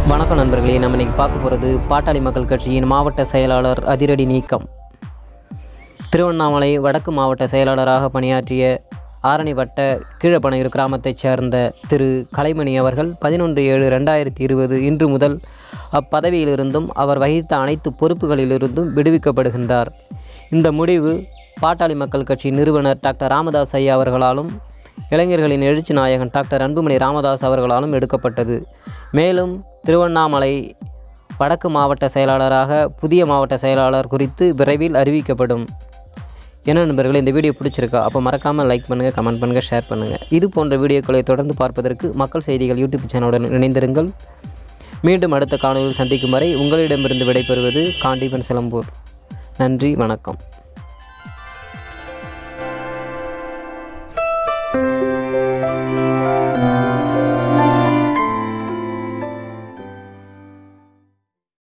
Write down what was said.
வணக்கம் நண்பர்களே நம்ம இன்னைக்கு பார்க்க போகிறது பாட்டாளி மக்கள் கட்சியின் மாவட்ட செயலாளர் அதிரடி நீக்கம் திருவண்ணாமலை வடக்கு மாவட்ட செயலாளராக பணியாற்றிய ஆரணி வட்ட கீழப்பனையூர் கிராமத்தைச் சேர்ந்த திரு கலைமணி அவர்கள் பதினொன்று ஏழு ரெண்டாயிரத்தி இருபது இன்று முதல் அப்பதவியிலிருந்தும் அவர் வகித்த அனைத்து பொறுப்புகளிலிருந்தும் விடுவிக்கப்படுகின்றார் இந்த முடிவு பாட்டாளி மக்கள் கட்சி நிறுவனர் டாக்டர் ராமதாஸ் ஐயா அவர்களாலும் இளைஞர்களின் எழுச்சி நாயகன் டாக்டர் அன்புமணி ராமதாஸ் அவர்களாலும் எடுக்கப்பட்டது மேலும் திருவண்ணாமலை வடக்கு மாவட்ட செயலாளராக புதிய மாவட்ட செயலாளர் குறித்து விரைவில் அறிவிக்கப்படும் என்ன நண்பர்களே இந்த வீடியோ பிடிச்சிருக்கா அப்போ மறக்காமல் லைக் பண்ணுங்கள் கமெண்ட் பண்ணுங்கள் ஷேர் பண்ணுங்கள் இது போன்ற வீடியோக்களை தொடர்ந்து பார்ப்பதற்கு மக்கள் செய்திகள் யூடியூப் சேனலுடன் இணைந்திருங்கள் மீண்டும் அடுத்த காணொலியில் சந்திக்கும் வரை உங்களிடமிருந்து விடைபெறுவது காண்டிபன் சிலம்பூர் நன்றி வணக்கம்